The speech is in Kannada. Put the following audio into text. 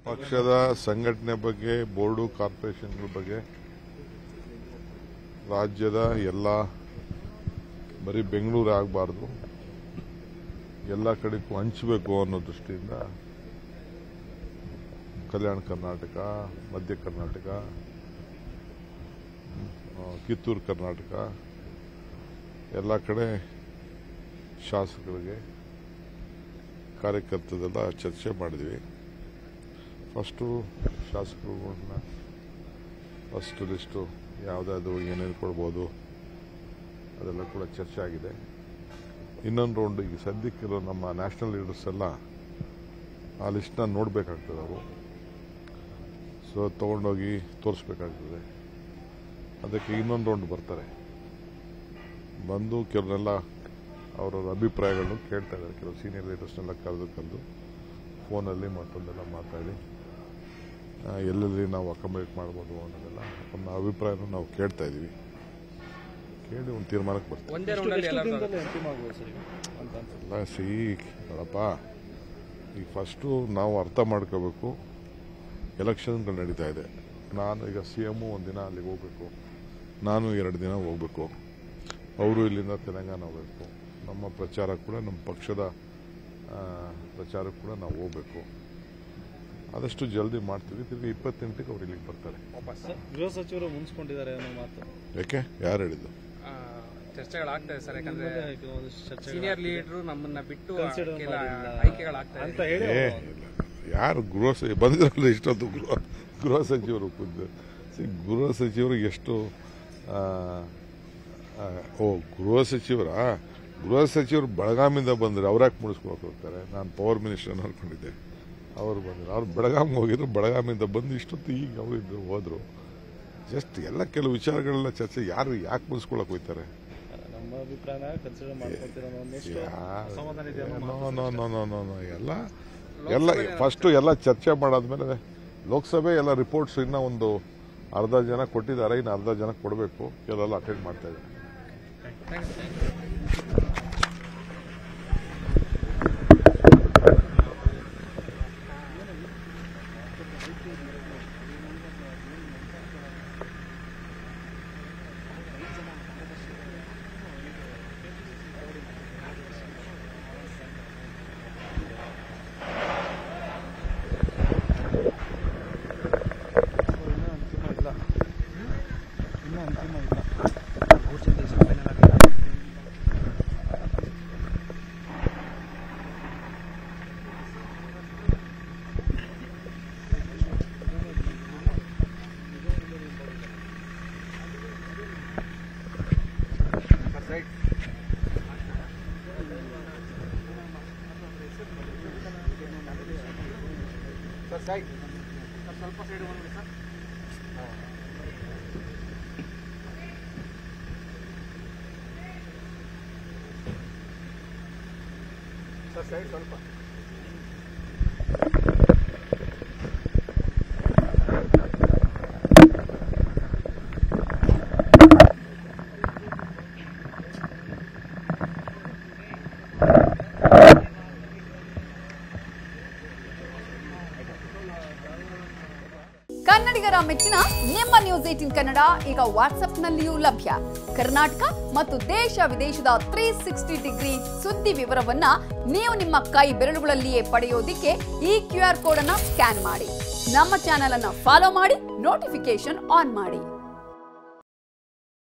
ಪಕ್ಷದ ಸಂಘಟನೆ ಬಗ್ಗೆ ಬೋರ್ಡು ಕಾರ್ಪೊರೇಷನ್ಗಳ ಬಗ್ಗೆ ರಾಜ್ಯದ ಎಲ್ಲ ಬರೀ ಬೆಂಗಳೂರು ಆಗಬಾರ್ದು ಎಲ್ಲ ಕಡೆಗೂ ಹಂಚಬೇಕು ಅನ್ನೋ ದೃಷ್ಟಿಯಿಂದ ಕಲ್ಯಾಣ ಕರ್ನಾಟಕ ಮಧ್ಯ ಕರ್ನಾಟಕ ಆ, ಕಿತ್ತೂರು ಕರ್ನಾಟಕ ಎಲ್ಲ ಕಡೆ ಶಾಸಕರಿಗೆ ಕಾರ್ಯಕರ್ತರೆಲ್ಲ ಚರ್ಚೆ ಮಾಡಿದ್ವಿ ಫಸ್ಟು ಶಾಸಕರುಗಳನ್ನ ಫಸ್ಟ್ ಲಿಸ್ಟು ಯಾವುದಾದ್ರು ಏನೇನು ಕೊಡ್ಬೋದು ಅದೆಲ್ಲ ಕೂಡ ಚರ್ಚೆ ಆಗಿದೆ ಇನ್ನೊಂದು ರೌಂಡ್ ಈಗ ಸದ್ಯಕ್ಕಿರೋ ನಮ್ಮ ನ್ಯಾಷನಲ್ ಲೀಡರ್ಸ್ ಎಲ್ಲ ಆ ಲಿಸ್ಟ್ನ ನೋಡಬೇಕಾಗ್ತದೆ ಅವರು ಸೊ ತೊಗೊಂಡೋಗಿ ತೋರಿಸ್ಬೇಕಾಗ್ತದೆ ಅದಕ್ಕೆ ಇನ್ನೊಂದು ರೌಂಡ್ ಬರ್ತಾರೆ ಬಂದು ಕೆಲವರೆಲ್ಲ ಅವರವರ ಅಭಿಪ್ರಾಯಗಳನ್ನು ಕೇಳ್ತಾ ಇದ್ದಾರೆ ಕೆಲವು ಸೀನಿಯರ್ ಲೀಡರ್ಸ್ನೆಲ್ಲ ಕರೆದು ಕರೆದು ಫೋನಲ್ಲಿ ಮತ್ತೊಂದೆಲ್ಲ ಮಾತಾಡಿ ಆ, ಎಲ್ಲೆಲ್ಲಿ ನಾವು ಅಕಾಮಡೇಟ್ ಮಾಡ್ಬೋದು ಅನ್ನೋದೆಲ್ಲ ನಮ್ಮ ಅಭಿಪ್ರಾಯನ ನಾವು ಕೇಳ್ತಾ ಇದ್ದೀವಿ ಕೇಳಿ ಒಂದು ತೀರ್ಮಾನಕ್ಕೆ ಬರ್ತೀವಿ ಒಂದೇ ರೌಂಡ್ ಅಲ್ಲಿ ಎಷ್ಟು ಎಲ್ಲರೂ ದಿನದಲ್ಲಿ ಅಂತಿಮ ಆಗ್ಬೋದು ಸರ್ ಇದು? ಅಂತ ಅನ್ಸುತ್ತೆ ಅಲ್ಲ ಸಿ ನೋಡಪ್ಪ ಈಗ ಫಸ್ಟು ನಾವು ಅರ್ಥ ಮಾಡ್ಕೋಬೇಕು ಎಲೆಕ್ಷನ್ಗಳು ನಡೀತಾ ಇದೆ ನಾನು ಈಗ ಸಿ ಎಮ್ಮು ಒಂದಿನ ಅಲ್ಲಿಗೆ ಹೋಗ್ಬೇಕು ನಾನು ಎರಡು ದಿನ ಹೋಗ್ಬೇಕು ಅವರು ಇಲ್ಲಿಂದ ತೆಲಂಗಾಣ ಹೋಗ್ಬೇಕು ನಮ್ಮ ಪ್ರಚಾರ ಕೂಡ ನಮ್ಮ ಪಕ್ಷದ ಆ, ಪ್ರಚಾರಕ್ಕೆ ಕೂಡ ನಾವು ಹೋಗ್ಬೇಕು ಆದಷ್ಟು ಜಲ್ದಿ ಮಾಡ್ತೀವಿ ತಿರ್ಗಿ ಇಪ್ಪತ್ತೆಂಟಕ್ಕೆ ಅವ್ರು ಇಲ್ಲಿಗೆ ಬರ್ತಾರೆ ವಾಪಸ್ ಸರ್, ಗೃಹ ಸಚಿವರು ಮುನ್ಸ್ಕೊಂಡಿದ್ದಾರೆ ಅನ್ನೋ ಮಾತು ಯಾಕೆ ಯಾರು ಹೇಳಿದ್ದು ಆ, ಚರ್ಚೆಗಳಾಗ್ತಾ ಇದೆ ಸರ್ ಯಾಕಂದ್ರೆ ಕೆಲವೊಂದಿಷ್ಟು ಚರ್ಚೆಗಳು ಸೀನಿಯರ್ ಲೀಡರ್ ನಮ್ಮನ್ನ ಬಿಟ್ಟು Consider ಕೆಲ ಮಾಡಿಲ್ಲ. ಆಯ್ಕೆಗಳಾಗ್ತಾ ಅಂತ ಇದೆ ಹೇಳಿ ಏ ಅವ್ರು- ಇಲ್ಲ. ಯಾರು ಗೃಹ ಸ- ಬಂದಿರಲ್ಲ ಇಷ್ಟೊತ್ತು ಗೃಹ ಗೃಹ ಸಚಿವರು ಖುದ್ದು ಸಿ, ಗೃಹ ಸಚಿವರು ಎಷ್ಟು ಆ, ಆ, ಓ ಗೃಹ ಸಚಿವರ ಗೃಹ ಸಚಿವರು ಬೆಳಗಾಮಿಂದ ಬಂದ್ರೆ ಅವ್ರ್ಯಾಕೆ ಮುಡಿಸ್ಕೊಳಕ್ ಹೋಗ್ತಾರೆ ನಾನು ಪವರ್ ಮಿನಿಸ್ಟರ್ ಅನ್ಕೊಂಡಿದ್ದೆ ಅವರು ಬಂದರು ಅವ್ರು ಬೆಳಗಾಮಿಗೆ ಹೋಗಿದ್ರು ಬೆಳಗಾಮಿಂದ ಬಂದು ಇಷ್ಟೊತ್ತು ಈಗ ಅವರು ಇದ್ರು ಹೋದ್ರು ಜಸ್ಟ್ ಎಲ್ಲ ಕೆಲವು ವಿಚಾರಗಳೆಲ್ಲ ಚರ್ಚೆ ಯಾರು ಯಾಕೆ ಮುಗಿಸ್ಕೊಳಕ್ ಹೋಗ್ತಾರೆ ನಮ್ಮ ಅಭಿಪ್ರಾಯನ ಕನ್ಸಿಡರ್ ಮಾಡ್ಕೊತೀರ ಅನ್ನೋಷ್ಟು ಅಸಮಾಧಾನ ಇದೆ ಅನ್ನೋ ನೋ ಮಾತು no no no no no ಎಲ್ಲ ಎಲ್ಲ ಫಸ್ಟ್ ಎಲ್ಲ ಚರ್ಚೆ ಮಾಡಾದ್ಮೇಲೆ ಲೋಕಸಭೆ ಎಲ್ಲ ರಿಪೋರ್ಟ್ಸ್ ಇನ್ನ ಒಂದು ಅರ್ಧ ಜನ ಕೊಟ್ಟಿದ್ದಾರೆ ಇನ್ನು ಅರ್ಧ ಜನ ಕೊಡಬೇಕು ಕೆಲವೆಲ್ಲ ಅಟೆಂಡ್ ಮಾಡ್ತಾ ಇದ್ದಾರೆ ಇನ್ನೂ ಅಂತಿಮ ಇಲ್ಲ ಇನ್ನೂ ಅಂತಿಮ ಇಲ್ಲ ಕನ್ನಡಿಗರ ಮೆಚ್ಚಿನ ನಿಮ್ಮ ನ್ಯೂಸ್ ಏಟಿನ್ ಕನ್ನಡ ಈಗ ವಾಟ್ಸ್ಆಪ್ನಲ್ಲಿಯೂ ಲಭ್ಯ ಕರ್ನಾಟಕ ಮತ್ತು ದೇಶ ವಿದೇಶದ ತ್ರೀ ಸಿಕ್ಸ್ಟಿ ಡಿಗ್ರಿ ಸುದ್ದಿ ವಿವರವನ್ನ ನೀವು ನಿಮ್ಮ ಕೈ ಬೆರಳುಗಳಲ್ಲಿಯೇ ಪಡೆಯೋದಿಕ್ಕೆ ಈ ಕ್ಯೂ ಆರ್ ಕೋಡ್ ಅನ್ನ ಸ್ಕ್ಯಾನ್ ಮಾಡಿ ನಮ್ಮ ಚಾನೆಲ್ ಅನ್ನ ಫಾಲೋ ಮಾಡಿ ನೋಟಿಫಿಕೇಶನ್ ಆನ್ ಮಾಡಿ